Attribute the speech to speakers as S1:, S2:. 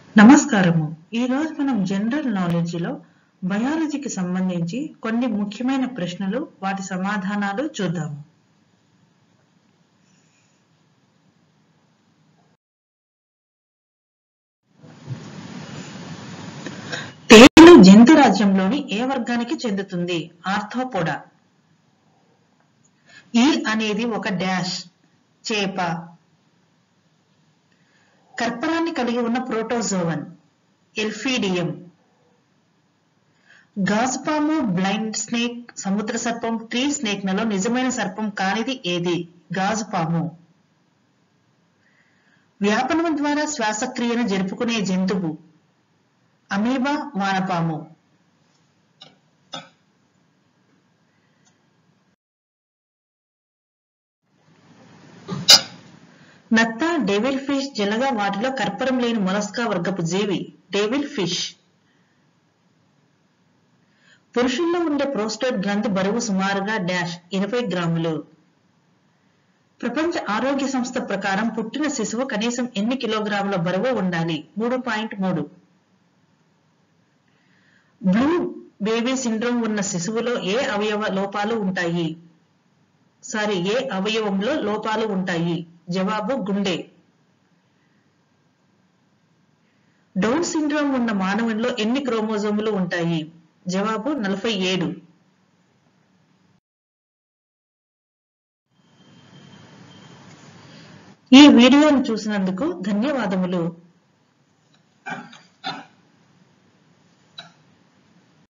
S1: నమస్కారము ఈ రోజు మనం జనరల్ నాలెడ్జ్ లో బయాలజీకి సంబంధించి కొన్ని ముఖ్యమైన ప్రశ్నలు వాటి సమాధానాలు చూద్దాము తేలు జంతు రాజ్యంలోని ఏ వర్గానికి చెందుతుంది ఆర్థోపోడా ఈల్ అనేది ఒక డాష్ చేప కర్పరాన్ని కలిగి ఉన్న ప్రోటోజోవన్ ఎల్ఫీడియం గాజుపాము బ్లైండ్ స్నేక్ సముద్ర సర్పం ట్రీ స్నేక్ లలో నిజమైన సర్పం కానిది ఏది గాజుపాము వ్యాపనం ద్వారా శ్వాసక్రియను జరుపుకునే జంతువు అమీబా వానపాము నత్త డెవిల్ ఫిష్ జలగా వాటిలో కర్పరం లేని మొలస్కా వర్గపు జీవి డెవిల్ ఫిష్ పురుషుల్లో ఉండే ప్రోస్టేట్ గ్రంథి బరువు సుమారుగా డాష్ ఇరవై గ్రాములు ప్రపంచ ఆరోగ్య సంస్థ ప్రకారం పుట్టిన శిశువు కనీసం ఎన్ని కిలోగ్రాముల బరువు ఉండాలి మూడు పాయింట్ మూడు బ్లూ బేబీ సిండ్రోమ్ ఉన్న శిశువులో ఏ అవయవ లోపాలు ఉంటాయి సారీ ఏ అవయవంలో లోపాలు ఉంటాయి జవాబు గుండె డౌన్ సిండ్రోమ్ ఉన్న మానవునిలో ఎన్ని క్రోమోజోములు ఉంటాయి జవాబు నలభై ఏడు ఈ వీడియోను చూసినందుకు ధన్యవాదములు